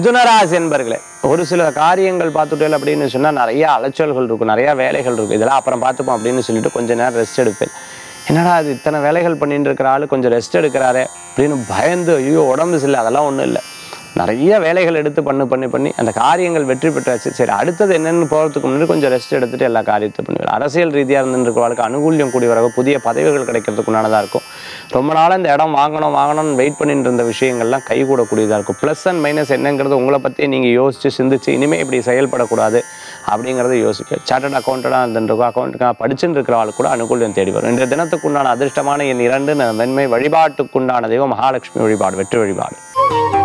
மிதுனராசி என்பர்களே ஒரு சில காரியங்கள் பார்த்துட்டேன் அப்படின்னு சொன்னால் நிறைய அலைச்சல்கள் இருக்கும் நிறைய வேலைகள் இருக்கும் இதெல்லாம் அப்புறம் பார்த்துப்போம் அப்படின்னு சொல்லிட்டு கொஞ்ச நேரம் ரெஸ்ட் எடுப்பேன் என்னடா அது இத்தனை வேலைகள் பண்ணிட்டு இருக்கிற ஆளு கொஞ்சம் ரெஸ்ட் எடுக்கிறாரே அப்படின்னு பயந்து ஐயோ உடம்பு சரியில்லை அதெல்லாம் ஒன்றும் இல்லை நிறைய வேலைகள் எடுத்து பண்ணி பண்ணி பண்ணி அந்த காரியங்கள் வெற்றி பெற்றாச்சு சரி அடுத்தது என்னென்னு போகிறதுக்கு முன்னாடி கொஞ்சம் ரெஸ்ட் எடுத்துட்டு எல்லா காரியத்தை பண்ணுவேன் அரசியல் ரீதியாக இருந்துருக்கிறவர்களுக்கு அனுகூல்யம் கூடி வர புதிய பதவிகள் கிடைக்கிறதுக்கு உண்டானதாக இருக்கும் ரொம்ப நாளாக இந்த இடம் வாங்கணும் வாங்கணும்னு வெயிட் பண்ணிட்டு இருந்த விஷயங்கள்லாம் கைகூடக்கூடியதாக இருக்கும் ப்ளஸ் அண்ட் மைனஸ் என்னங்கிறது உங்களை பற்றி நீங்கள் யோசித்து சிந்திச்சு இனிமேல் இப்படி செயல்படக்கூடாது அப்படிங்கிறத யோசிக்க சார்ட்டர்ட் அக்கௌண்ட்டாக இருந்துருக்கோம் அக்கௌண்ட்டுக்காக படிச்சுட்டு இருக்கிற ஆள் கூட அனுகூல்யம் தேடி வரும் இன்றைய தினத்துக்குண்டான அதிர்ஷ்டமான என் இரண்டு வெண்மை வழிபாட்டுக்குண்டான தெய்வம் மகாலட்சுமி வழிபாடு வெற்றி வழிபாடு